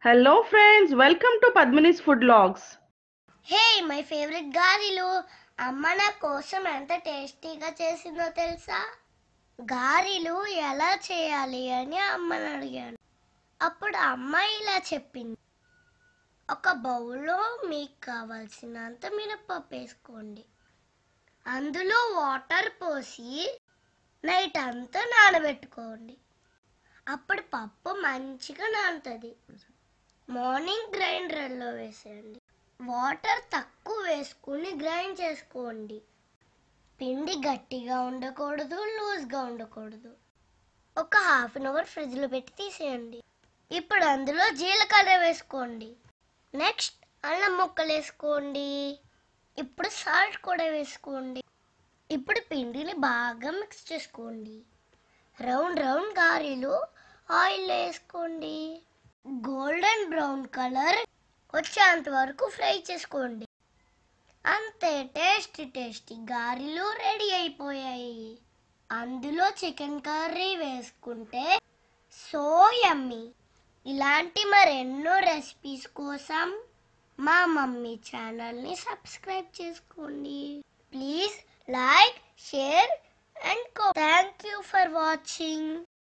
Hello, friends. Welcome to Padmini's Food Logs. Hey my favourite garelu అమ్మ నా కోసం ఎంత టేస్టీగా చేసిందో తెలుసా గారెలు ఎలా చేయాలి అని అమ్మని అడిగాను అప్పుడు అమ్మ ఇలా చెప్పింది ఒక బౌల్లో మీకు కావాల్సినంత మినపప్పు వేసుకోండి అందులో వాటర్ పోసి నైట్ అంతా నానబెట్టుకోండి అప్పుడు పప్పు మంచిగా నానుతుంది మార్నింగ్ గ్రైండర్లో వేసేయండి వాటర్ తక్కువ వేసుకుని గ్రైండ్ చేసుకోండి పిండి గట్టిగా ఉండకూడదు లూజ్గా ఉండకూడదు ఒక హాఫ్ అన్ అవర్ ఫ్రిడ్జ్లో పెట్టి తీసేయండి ఇప్పుడు అందులో జీలకర్ర వేసుకోండి నెక్స్ట్ అల్లం ముక్కలు వేసుకోండి ఇప్పుడు సాల్ట్ కూడా వేసుకోండి ఇప్పుడు పిండిని బాగా మిక్స్ చేసుకోండి రౌండ్ రౌండ్ గారెలు ఆయిల్ వేసుకోండి గోల్డెన్ బ్రౌన్ కలర్ వచ్చేంత వరకు ఫ్రై చేసుకోండి అంతే టేస్టీ టేస్టీ గారెలు రెడీ అయిపోయాయి అందులో చికెన్ కర్రీ వేసుకుంటే సో యమ్మీ ఇలాంటి మరెన్నో రెసిపీస్ కోసం మా మమ్మీ ఛానల్ని సబ్స్క్రైబ్ చేసుకోండి please like share and thank you for watching